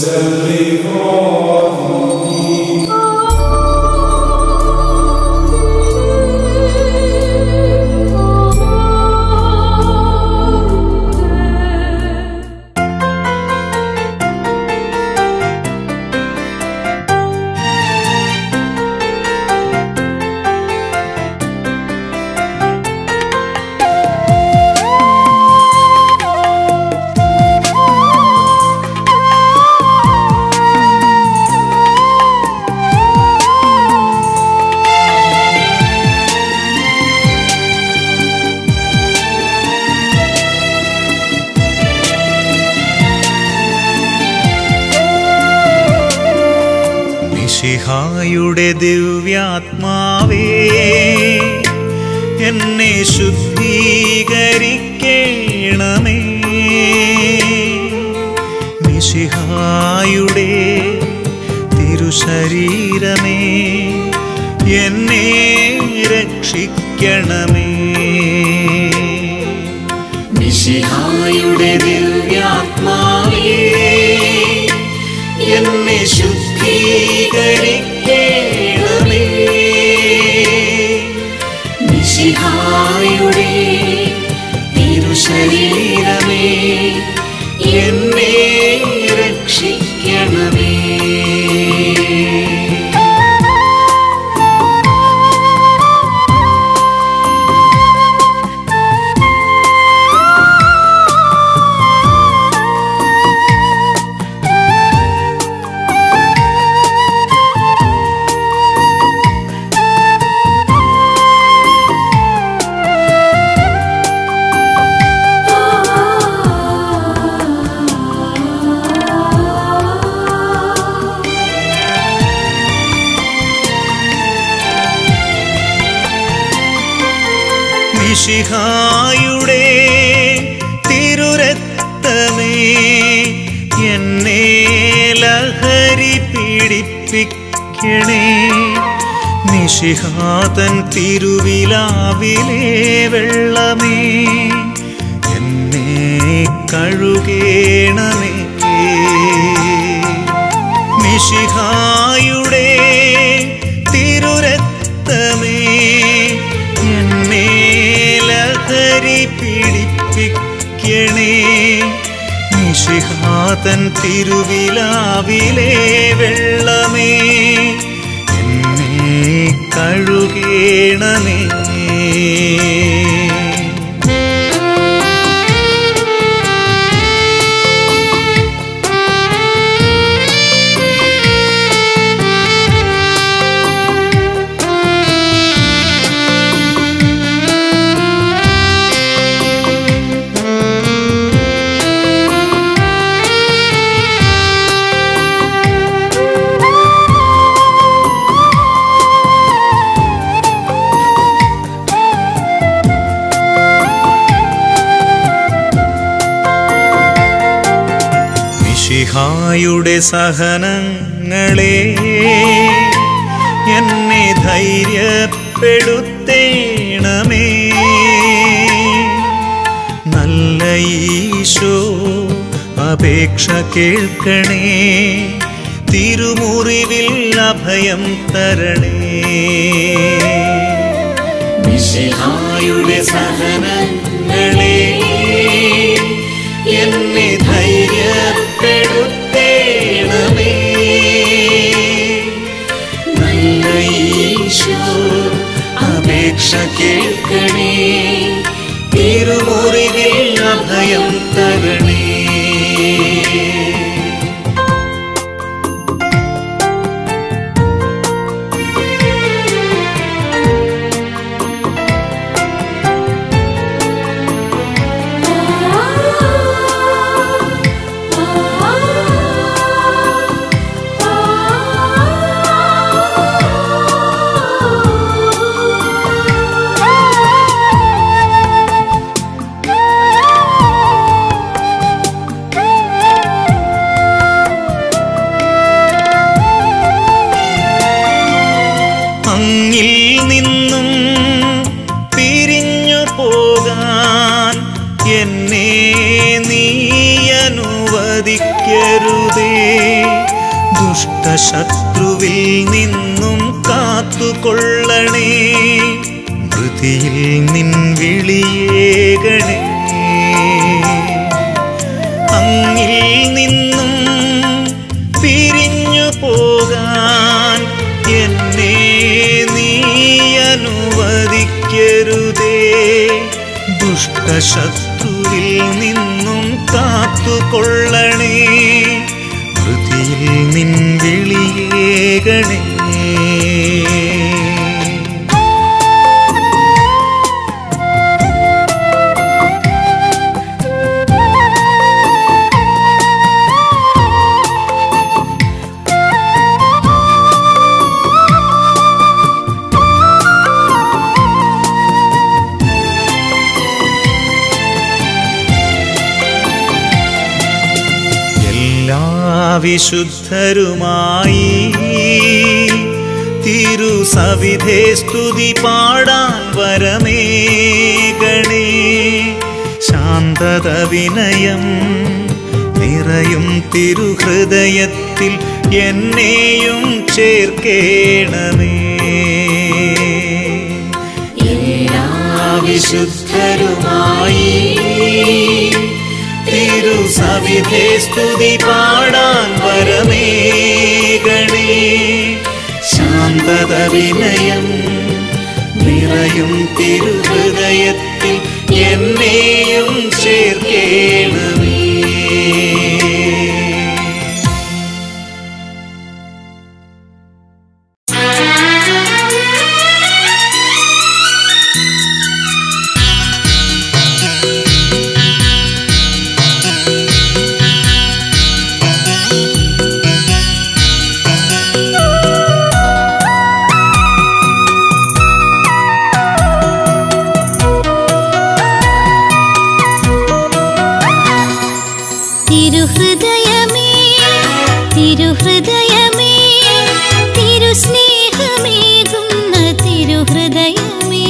മിശിഹായുടെ ദിവ്യാത്മാവേ എന്നെ ശുദ്ധീകരിക്കണമേ മിശിഹായുടെ തിരുശരീരമേ എന്നെ രക്ഷിക്കണമേ മിശിഹായുടെ ദിവ്യാത്മാവേ എന്നെ ശുദ്ധീകരിക്കണമേ മിശിഹായുടെ തിരുശരീരമേ എന്നെ രക്ഷിക്കണമേ മിശിഹായുടെ തിരുരക്തമേ എന്നെ ലഹരി പീഡിപ്പിക്കണേ നിഷിഹാതൻ തിരുവിലാവിലെ വെള്ളമേ എന്നെ കഴുകേണമേ മിശിഹായുടെ തിരുരക്തമേ എന്നെ ലഹരി പീഡിപ്പിക്കണേ നിഷിഹാതൻ തിരുവിലാവിലെ വെള്ളമേ എന്നെ കഴുകേണമേ മിശിഹായുടെ സഹനങ്ങളെ എന്നെ ധൈര്യപ്പെടുത്തേണമേ നല്ല ഈശോ അപേക്ഷ കേൾക്കണേ തിരുമുറിവിൽ അഭയം തരണേ മിശിഹായുടെ സഹനങ്ങളെ എന്നെ ധൈര്യപ്പെടുത്തേണമേ നല്ല ഈശോ അപേക്ഷ കേൾക്കണേ തിരുമുറിവിൽ അഭയം തരണേ അങ്ങിൽ നിന്നും പിരിഞ്ഞു പോകാൻ എന്നെ നീ അനുവദിക്കണേ അനുവദിക്കരുതേ ദുഷ്ടശത്രുവിൽ നിന്നും കാത്തുകൊള്ളണേ മൃതിയിൽ നിൻ വിളിയേകണേ അങ്ങിൽ നിന്നും പിരിഞ്ഞു പോകാൻ എന്നെ നീ അനുവദിക്കരുതേ ദുഷ്ടശത്രുവിൽ നിന്നും കാത്തുകൊള്ളണേ മൃതിയിൽ നിൻ വിളിയേകണേ എല്ലാ വിശുദ്ധരുമായി തിരുസവിധേ സ്തുതി പാടാൻ വരമേകണേ ശാന്തത വിനയം നിറയും തിരുഹൃദയത്തിൽ എന്നെയും ചേർക്കേണമേ എല്ലാ വിശുദ്ധരുമായി തിരുസവിധേ സ്തുതി പാടാൻ വരമേകണേ ശാന്തത വിനയം നിറയും തിരുഹൃദയത്തിൽ എന്നെയും ചേർക്കേണമേ തിരുഹൃദയമേ തിരുഹൃദയമേ തിരുസ്നേഹമേകുന്ന തിരുഹൃദയമേ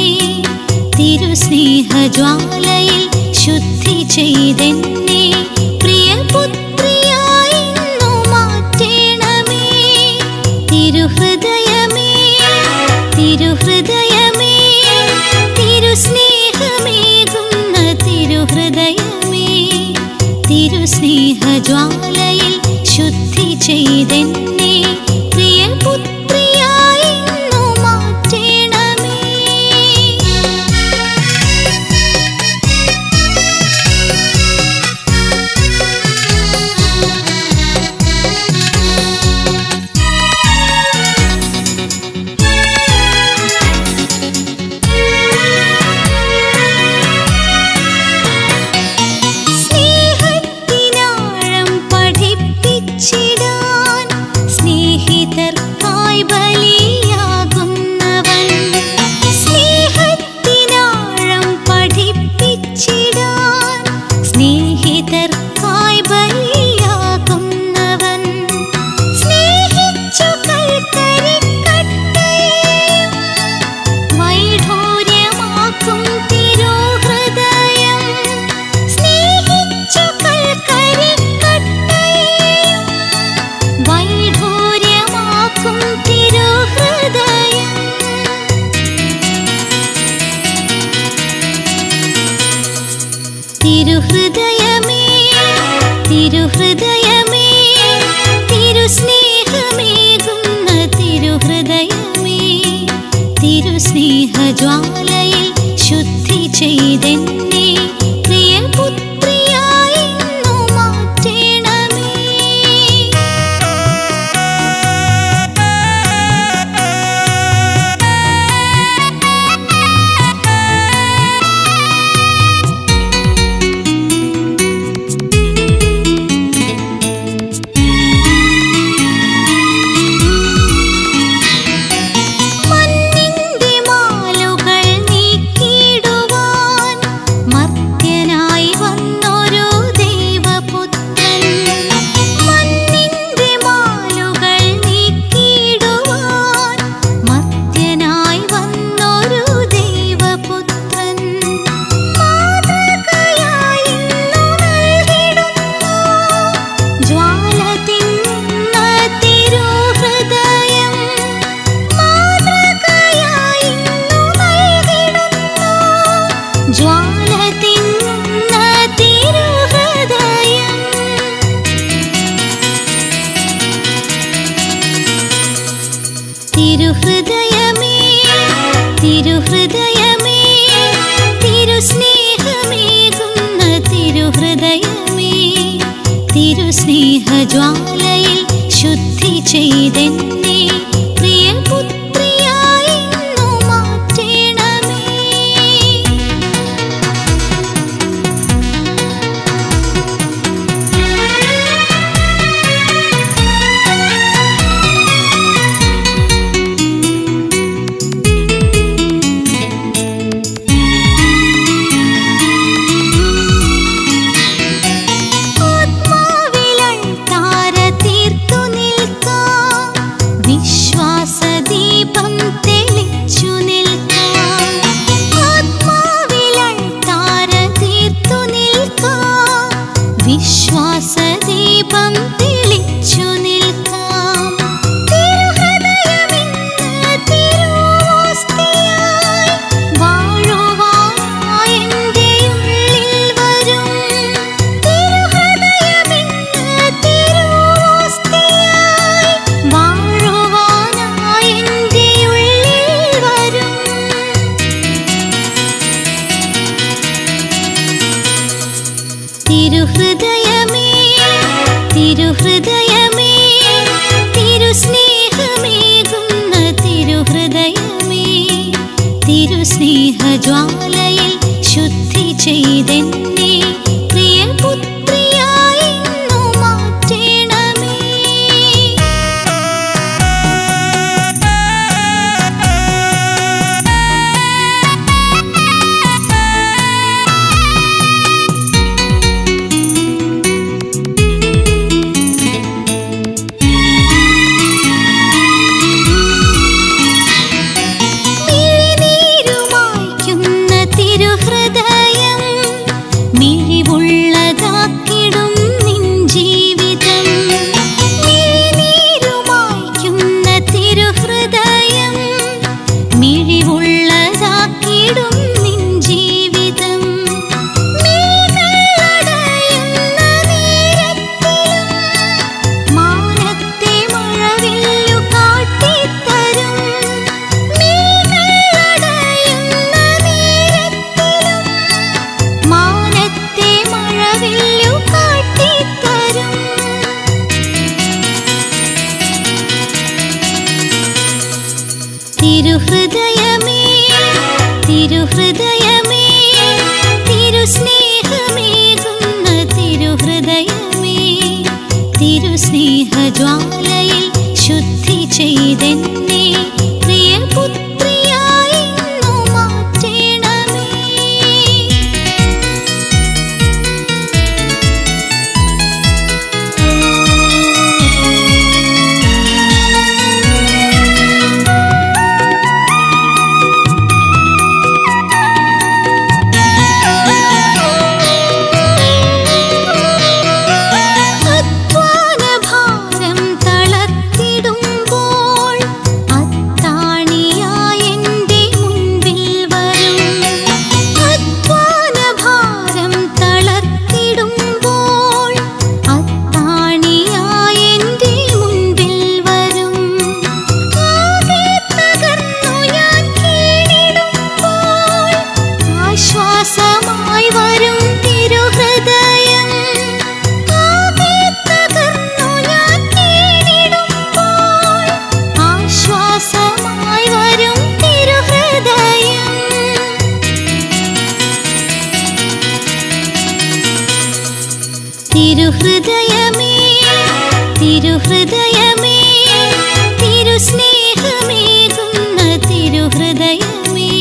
തിരുസ്നേഹജ്വാലയിൽ ശുദ്ധി ചെയ്തെന്നെ പ്രിയപുത്രിയായി ഇന്നു മാറ്റേണമേ തിരുഹൃദയമേ തിരുഹൃദയമേ തിരുസ്നേഹമേകുന്ന തിരുഹൃദയമേ തിരുസ്നേഹജ്വാലയിൽ ശുദ്ധി ചെയ്തെന്നെ പ്രിയപുത്രിയായി ഇന്നു മാറ്റേണമേ സ്നേഹത്തിനാഴം പഠിപ്പിച്ചിടാൻ സ്നേഹിതർക്കായി ബലിയാകുന്നവൻ സ്നേഹത്തിനാഴം പഠിപ്പിച്ചിടാൻ സ്നേഹിതർക്കായി ബലിയാകുന്നവൻ സ്നേഹിച്ചു കൽക്കരിക്കട്ടയും വൈഢൂര്യമാക്കും തിരുഹൃദയം സ്നേഹിച്ചു കൽക്കരിക്കട്ടയും വൈഢൂര്യമാക്കും തിരുഹൃദയം തിരുഹൃദയമേ തിരുഹൃദയമേ തിരുസ്നേഹമേകുന്ന തിരുഹൃദയമേ തിരുസ്നേഹജ്വാലയിൽ ശുദ്ധി ചെയ്തെന്നെ പ്രിയപുത്രിയായി ഇന്നു മാറ്റേണമേ മണ്ണിന്റെ മാലുകൾ നീക്കിയിടുവാൻ തിരുഹൃദയമേ തിരുഹൃദയമേ തിരുസ്നേഹമേകുന്ന തിരുഹൃദയമേ തിരുസ്നേഹജ്വാലയിൽ ശുദ്ധി ചെയ്തെന്നെ പ്രിയപുത്രിയായി ഇന്നു മാറ്റണമേ ആത്മാവിലൾ താര തീർത്തു നിൽക്കാം വിശ്വാസദീപം തെളിച്ചു നിൽക്കാം ആത്മാവിലൾ താര തീർത്തു നിൽക്കാം വിശ്വാസദീപം തെളിച്ചു നിൽക്കാം തിരുഹൃദയമിന്ന് തിരുവോസ്തിയായി വാഴുവാനായി എൻ്റെ ഉള്ളിൽ വരും തിരുഹൃദയമിന്ന് തിരുവോസ്തിയായി വാഴുവാനായി എൻ്റെ ഉള്ളിൽ വരും തിരുഹൃദയമേ തിരുഹൃദയമേ തിരുസ്നേഹമേകുന്ന തിരുഹൃദയമേ തിരുസ്നേഹജ്വാലയിൽ ശുദ്ധി ചെയ്തെന്നെ പ്രിയപുത്രിയായി ഇന്നു മാറ്റണമേ മിഴിനീരുമായ്ക്കുന്ന തിരുഹൃദയം മിഴിവുള്ളതാക്കിടും നിൻ ജീവിതം മിഴിനീരുമായ്ക്കുന്ന തിരുഹൃദയം മിഴിവുള്ളതാക്കിടും നിൻ ജീവിതം മിഴികളടയുന്ന നേരത്തിലും മാനത്തെ മഴവില്ലു കാട്ടിത്തരും മിഴികളടയുന്ന നേരത്തിലും മാനത്തെ മഴവില്ലു കാട്ടിത്തരും തിരുഹൃദയമേ തിരുഹൃദയമേ തിരുസ്നേഹമേകുന്ന തിരുഹൃദയമേ തിരുസ്നേഹജ്വാലയിൽ ശുദ്ധി ചെയ്തെന്നെ പ്രിയപുത്രിയായി ഇന്നു മാറ്റണമേ അധ്വാനഭാരം തളർത്തിടുമ്പോൾ അത്താണിയായി എൻ്റെ മുൻപിൽ വരും അധ്വാനഭാരം തളർത്തിടുമ്പോൾ അത്താണിയായി എൻ്റെ മുൻപിൽ വരും ആകെ തകർന്നു ഞാൻ കീഴിടുമ്പോൾ ആശ്വാസമായി വരും തിരുഹൃദയം ആകെ തകർന്നു ഞാൻ കീഴിടുമ്പോൾ ആശ്വാസമായി വരും തിരുഹൃദയം തിരുഹൃദയമേ തിരുഹൃദയമേ തിരുസ്നേഹമേകുന്ന തിരുഹൃദയമേ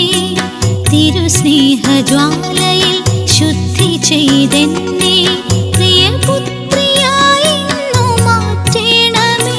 തിരുസ്നേഹജ്വാലയിൽ ശുദ്ധി ചെയ്തെന്നെ പ്രിയപുത്രിയായി ഇന്നു മാറ്റണമേ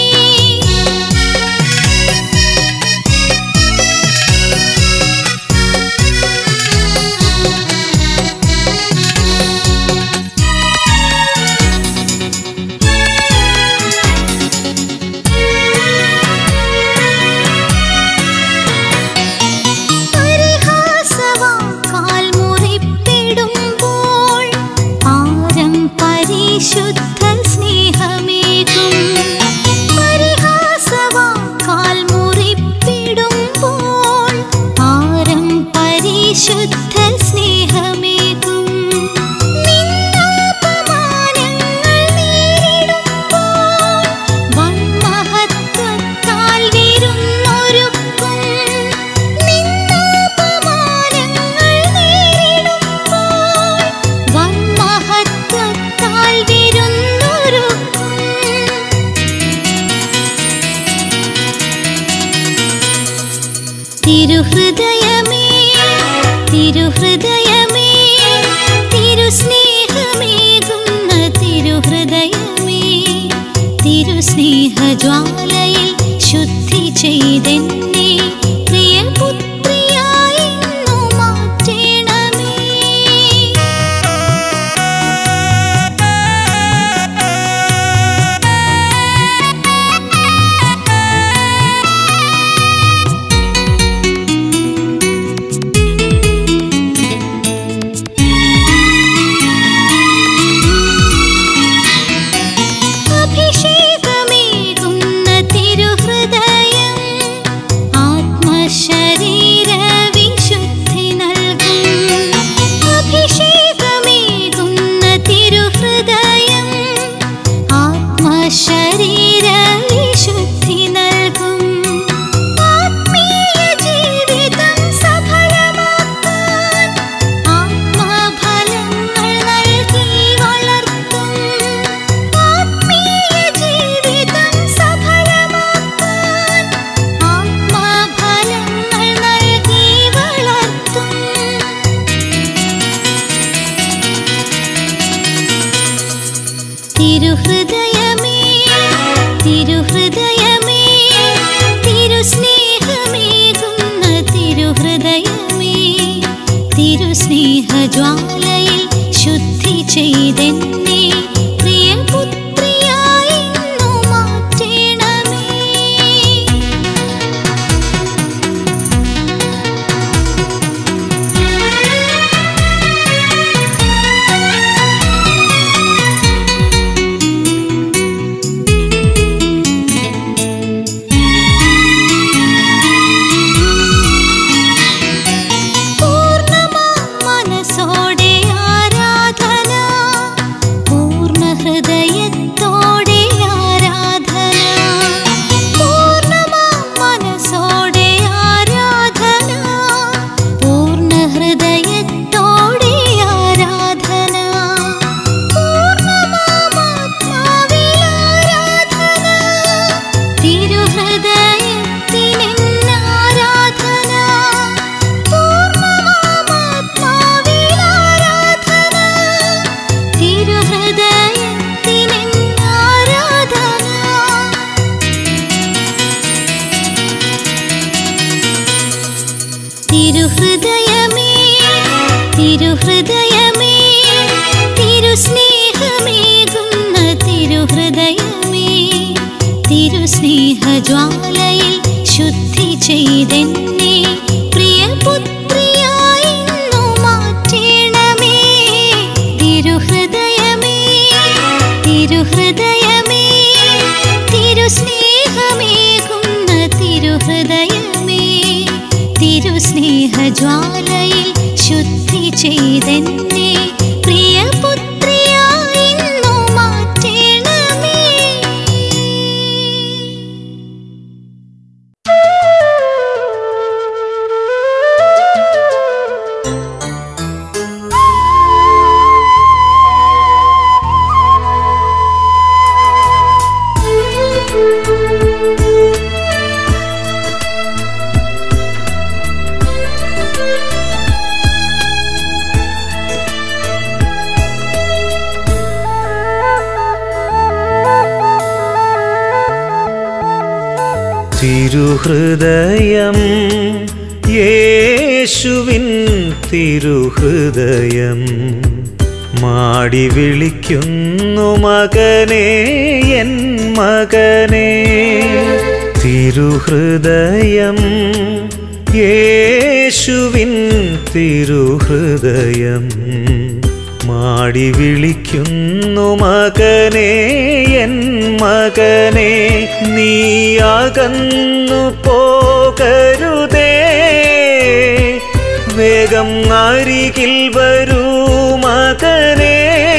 പരിഹാസവാക്കാൽ മുറിപ്പിടുമ്പോൾ ആരം പരിശുദ്ധ സ്നേഹമേകും പരിഹാസവാക്കാൽ മുറിപ്പിടുമ്പോൾ തിരുഹൃദയമേ തിരുഹൃദയമേ തിരുസ്നേഹമേകുന്ന തിരുഹൃദയമേ തിരുസ്നേഹജ്വാലയിൽ ശുദ്ധി ചെയ്തെന്നെ പ്രിയപുത്രിയായി ഇന്നു മാറ്റണമേ അഭിഷേകമേകുന്ന തിരുഹൃദയം ആത്മശരീര വിശുദ്ധി നൽകും അഭിഷേകമേകുന്ന തിരുഹൃദയം ആത്മശരീര വിശുദ്ധി നൽകും ആത്മീയ ജീവിതം സഫലമാക്കാൻ ആത്മഫലങ്ങൾ നൽകി വളർത്തും ആത്മീയ ജീവിതം സഫലമാക്കാൻ ആത്മഫലങ്ങൾ നൽകി വളർത്തും തിരുഹൃദയമേ തിരുഹൃദയമേ തിരുസ്നേഹമേകുന്ന തിരുഹൃദയമേ തിരുസ്നേഹജ്വാലയിൽ ശുദ്ധി ചെയ്തെന്നെ പ്രിയപുത്രിയായി ഇന്നു മാറ്റണമേ പൂർണ്ണമാ മനസ്സോടെ ആരാധന പൂർണ്ണ ഹൃദയത്തോടെ ആരാധന പൂർണ്ണമാ മനസ്സോടെ ആരാധന പൂർണ്ണ ഹൃദയത്തോടെ ആരാധന പൂർണ്ണമാത്മാവിൽ ആരാധന തിരുഹൃദയത്തിനെന്നാരാധന പൂർണ്ണമാത്മാവിൽ ആരാധന തിരുഹൃദയത്തിനെന്നാരാധന തിരുഹൃദയമേ തിരുഹൃദയമേ തിരുസ്നേഹമേകുന്ന തിരുഹൃദയമേ തിരുസ്നേഹജ്വാലയിൽ ശുദ്ധി ചെയ്തെന്നെ പ്രിയപുത്രിയായി ഇന്നു മാറ്റണമേ തിരുഹൃദയമേ തിരുഹൃദയമേ തിരുസ്നേഹമേകുന്ന തിരുഹൃദയമേ തിരുസ്നേഹജ്വാലയിൽ ശുദ്ധി ചെയ്തെന്നെ പ്രിയപുത്രിയായി ഇന്നു മാറ്റണമേ തിരുഹൃദയം യേശുവിൻ തിരുഹൃദയം മാടി വിളിക്കുന്നു മകനെ എൻ മകനെ തിരുഹൃദയം യേശുവിൻ തിരുഹൃദയം മാടി വിളിക്കുന്നു മകനെ എൻ മകനെ നീ അകന്നു പോകരുതേ വേഗം അരികിൽ വരൂ മകനെ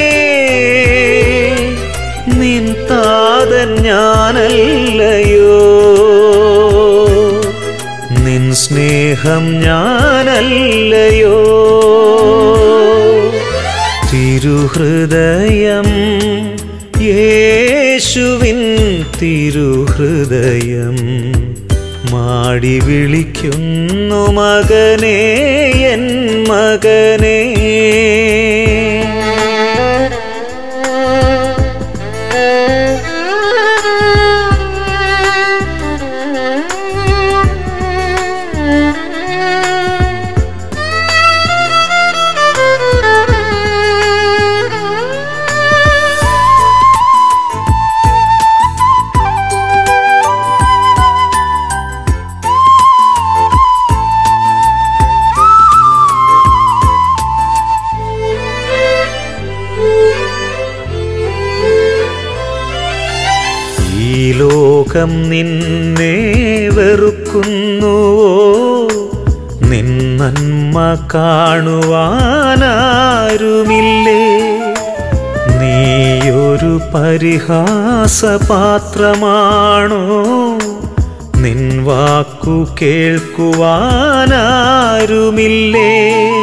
നിൻ താതൻ ഞാനല്ലയോ നിൻ സ്നേഹം ഞാനല്ലയോ തിരുഹൃദയം യേശുവിൻ തിരുഹൃദയം മാടി വിളിക്കുന്നു മകനേ എൻ മകനേ ഈ ലോകം നിന്നെ വെറുക്കുന്നുവോ നിൻ നന്മ കാണുവാനാരുമില്ലേ നീയൊരു പരിഹാസപാത്രമാണോ നിൻ വാക്കു കേൾക്കുവാനാരുമില്ലേ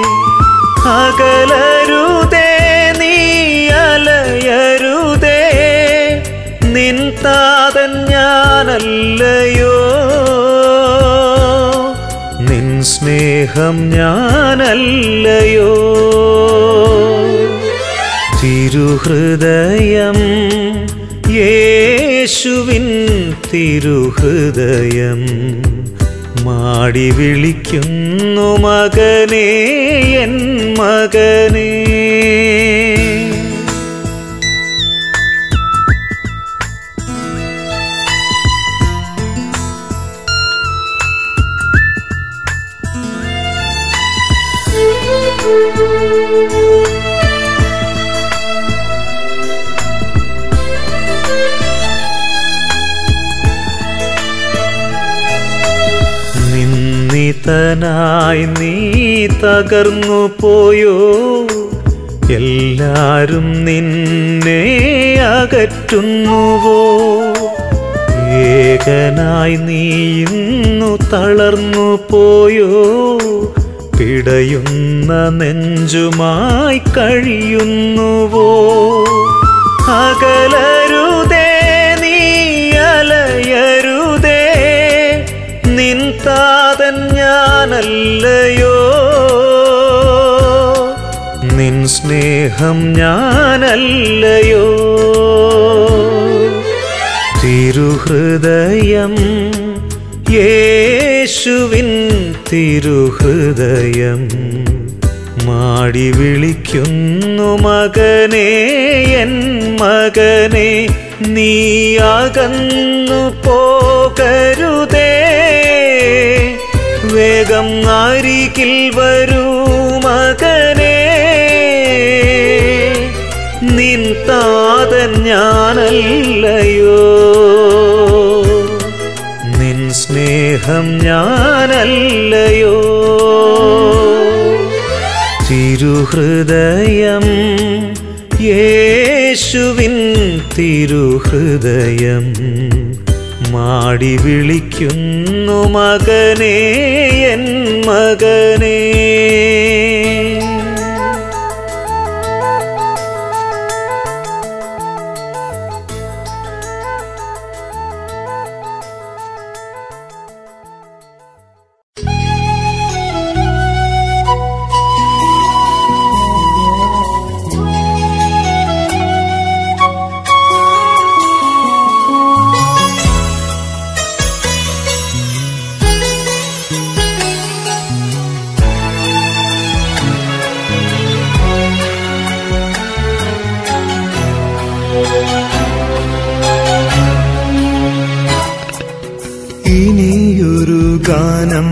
അകലരുതേ നീ അലയരുതേ നിൻ താതൻ ഞാനല്ലയോ നിൻ സ്നേഹം ഞാനല്ലയോ തിരുഹൃദയം യേശുവിൻ തിരുഹൃദയം മാടി വിളിക്കുന്നു മകനേ എൻ മകനേ നിന്ദിതനായി നീ തകർന്നു പോയോ എല്ലാരും നിന്നെ അകറ്റുന്നുവോ ഏകനായി നീ ഇന്നു തളർന്നു പോയോ പിടയുന്ന നെഞ്ചുമായി കഴിയുന്നുവോ അകലരുതേ നീ അലയരുതേ നിൻ താതൻ ഞാനല്ലയോ നിൻ സ്നേഹം ഞാനല്ലയോ തിരുഹൃദയം യേശുവിൻ തിരുഹൃദയം മാടി വിളിക്കുന്നു മകനേ എൻ മകനെ നീ അകന്നു പോകരുതേ വേഗം അരികിൽ വരൂ മകനേ നിൻ താതൻ ഞാനല്ലയോ നിൻ സ്നേഹം ഞാനല്ലയോ തിരുഹൃദയം യേശുവിൻ തിരുഹൃദയം മാടി വിളിക്കുന്നു മകനേ എൻ മകനേ ഇനിയൊരു ഗാനം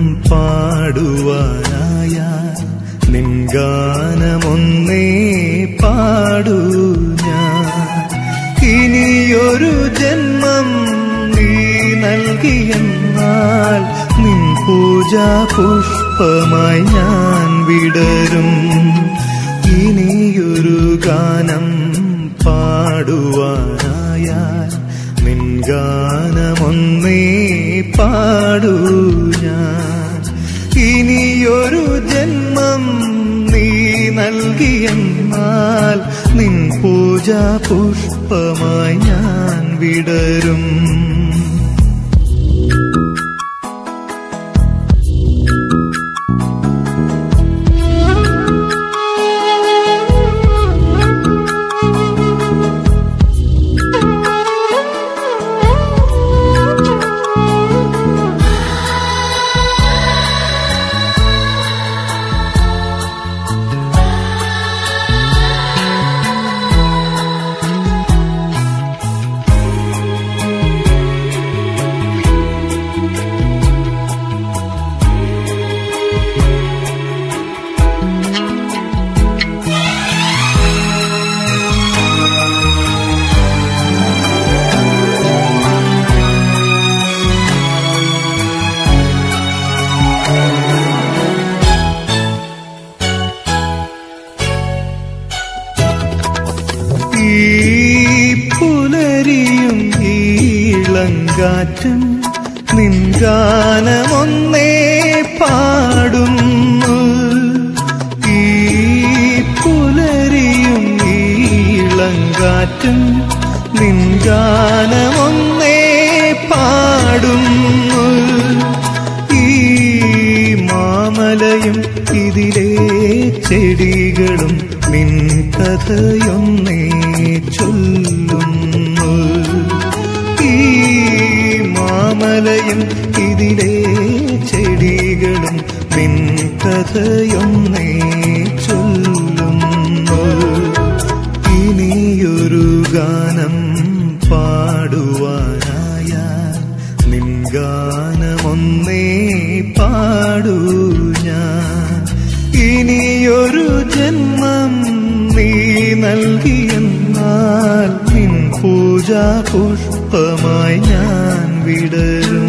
പാടുവാനായ നിൻ ഗാനമൊന്നേ പാടൂ ഞാൻ ഇനിയൊരു ജന്മം നീ നൽകിയെന്നാൽ നിൻ പൂജാ പുഷ്പമായി ഞാൻ വിടരും ഇനിയൊരു ഗാനം പാടുവാനായാൽ നിൻ ഗാനമൊന്നേ പാടൂ ഞാൻ ഇനിയൊരു ജന്മം നീ നൽകിയെന്നാൽ നിൻ പൂജാ പുഷ്പമായി ഞാൻ വിടരും ഈളങ്കാറ്റും നിൻഗാനമൊന്നേ പാടുന്നു ഈ പുലരിയും ഈളങ്കാറ്റും നിൻഗാനമൊന്നേ പാടുന്നു ഈ മാമലയും ഇതിലെ ചെടികളും നിൻ കഥയൊന്നേ ചൊല്ലുന്നു ഈ മാമലയും ഇതിലെ ചെടികളും നിൻ കഥയൊന്നേ ചൊല്ലുന്നു ഇനിയൊരു ഗാനം പാടുവാനായ നിൻ ഗാനമൊന്നേ പാടൂ ഞാൻ ഇനിയൊരു ജന്മം നീ നൽകിയെന്നാൽ നിൻ പൂജാ പുഷ്പമായി ഞാൻ വിടരും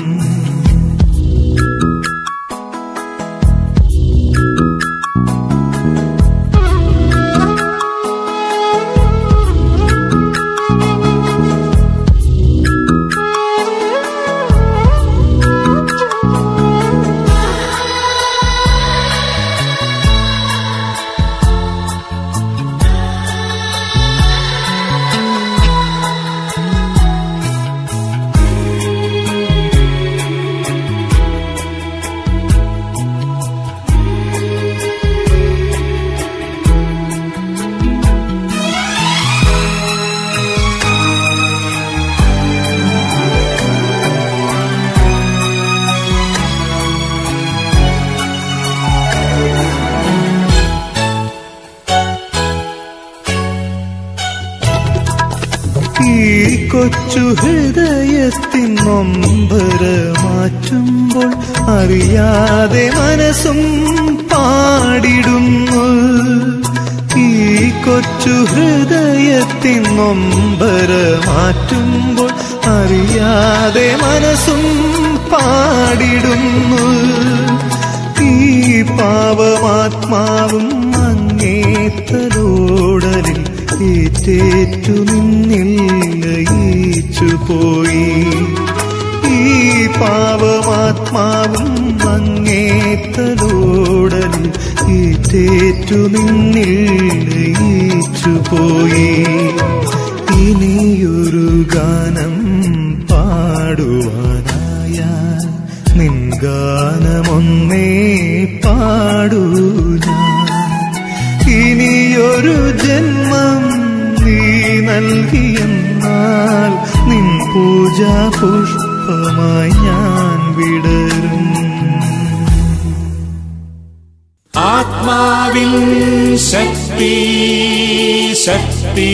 ഈ കൊച്ചു ഹൃദയത്തിൻ നൊമ്പര മാറ്റുമ്പോൾ അറിയാതെ മനസ്സും പാടിടുന്നു ഈ കൊച്ചു ഹൃദയത്തിൻ നൊമ്പര മാറ്റുമ്പോൾ അറിയാതെ മനസ്സും പാടിടുന്നു ഈ പാവമാത്മാവും അങ്ങേത്തലോടലിൽ ഏറ്റേറ്റു നിന്നിൽ ലയിച്ചു പോയി ഈ പാവമാത്മാവും അങ്ങേത്തലോടലിൽ ഏറ്റേറ്റു നിന്നിൽ ലയിച്ചു പോയി ഇനിയൊരു ഗാനം പാടുവാനായ നിൻ ഗാനമൊന്നേ പാടൂ ഞാൻ ഇനിയൊരു ജന്മം നീ നൽകിയെന്നാൽ നിൻ പൂജാ പുഷ്പമായി ഞാൻ വിടരും ആത്മാവിൻ ശക്തി ശക്തി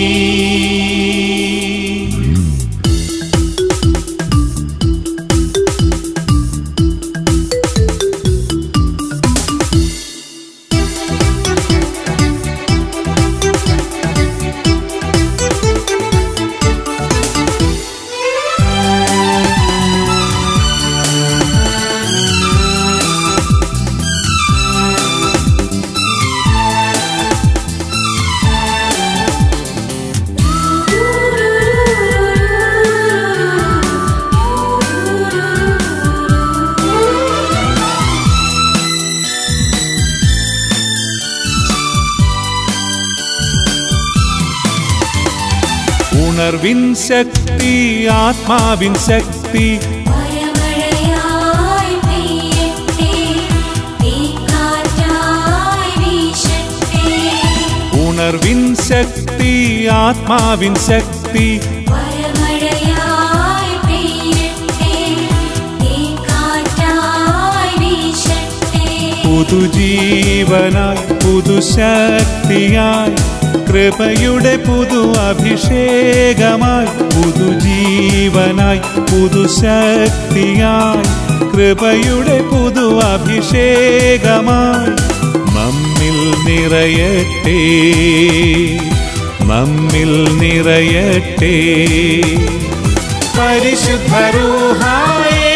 ഉണർവിൻ ശക്തി ആത്മാവിൻ ശക്തി മഴമഴയായി പെയ്യട്ടെ തീക്കാറ്റായി വീശട്ടെ ഉണർവിൻ ശക്തി ആത്മാവിൻ ശക്തി മഴമഴയായി പെയ്യട്ടെ തീക്കാറ്റായി വീശട്ടെ പുതുജീവനായി പുതുശക്തിയായി കൃപയുടെ പുതു അഭിഷേകമായി പുതുജീവനായി പുതുശക്തിയായി കൃപയുടെ പുതു അഭിഷേകമായി നമ്മിൽ നിറയട്ടെ നമ്മിൽ നിറയട്ടെ പരിശുദ്ധരൂഹായേ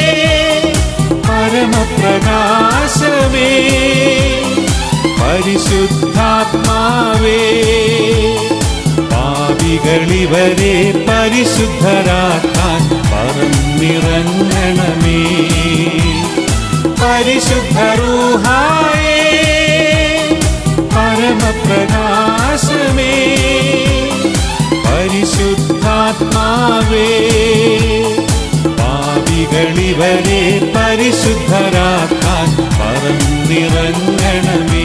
പരമപ്രകാശമേ പരിശുദ്ധാത്മാവേ പാ പാപികളിവരെ പരിശുദ്ധരാക്കാൻ പറന്നിറങ്ങണമേ പരിശുദ്ധരൂഹായേ പരമപ്രകാശമേ പരിശുദ്ധാത്മാവേ പാപികളിവരെ പരിശുദ്ധരാക്കാൻ പറന്നിറങ്ങണമേ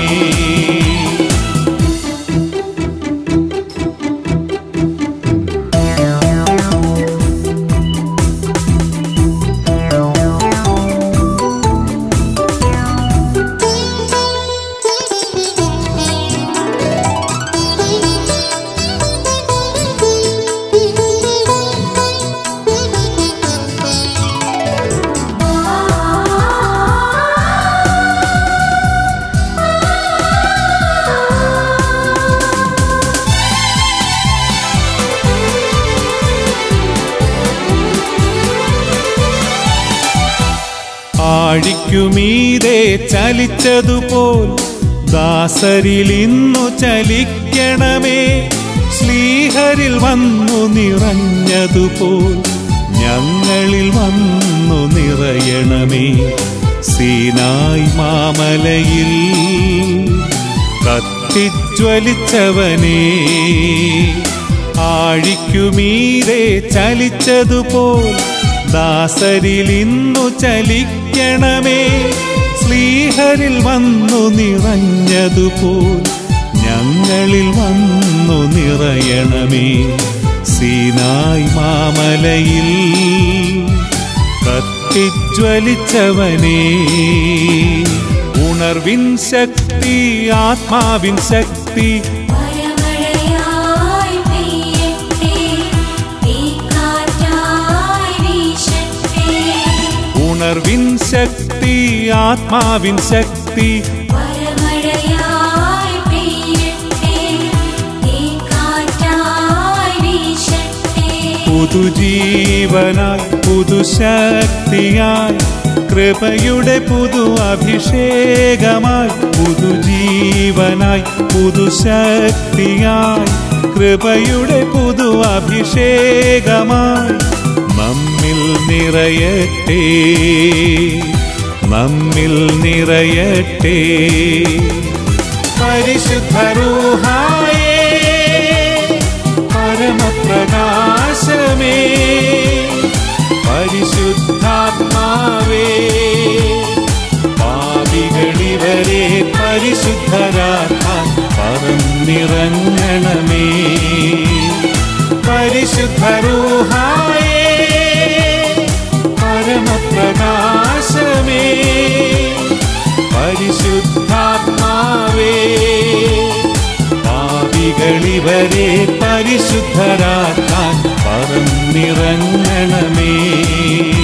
ആഴിക്കുമീതെ ചലിച്ചതുപോൽ ദാസരിൽ ഇന്നു ചലിക്കണമേ ശ്ലീഹരിൽ വന്നു നിറഞ്ഞതുപോൽ ഞങ്ങളിൽ വന്നു നിറയണമേ സീനായി മാമലയിൽ കത്തിജ്വലിച്ചവനേ ആഴിക്കുമീതെ ചലിച്ചതുപോൽ ദാസരിൽ ഇന്നു ചലിക്കണമേ ശ്ലീഹരിൽ വന്നു നിറഞ്ഞതുപോൽ ഞങ്ങളിൽ വന്നു നിറയണമേ സീനായി മാമലയിൽ കത്തിജ്വലിച്ചവനേ ഉണർവിൻ ശക്തി ആത്മാവിൻ ശക്തി വരമഴയായി പെയ്യട്ടെ തീക്കാറ്റായി വീശട്ടെ ഉണർവിൻ ശക്തി ആത്മാവിൻ ശക്തി വരമഴയായി പെയ്യട്ടെ തീക്കാറ്റായി വീശട്ടെ പുതുജീവനായി പുതുശക്തിയായി കൃപയുടെ പുതു അഭിഷേകമായി പുതുജീവനായി പുതുശക്തിയായി കൃപയുടെ പുതു അഭിഷേകമായി നമ്മിൽ നിറയട്ടെ നമ്മിൽ നിറയട്ടെ പരിശുദ്ധരൂഹായേ പരമപ്രകാശമേ പരിശുദ്ധാത്മാവേ പാപികളിവരെ പരിശുദ്ധരാക്കാൻ പറന്നിറങ്ങണമേ പരിശുദ്ധരൂഹായേ പരമപ്രകാശമേ പരിശുദ്ധാത്മാവേ പാപികളിവരെ പരിശുദ്ധരാക്കാൻ പറന്നിറങ്ങണമേ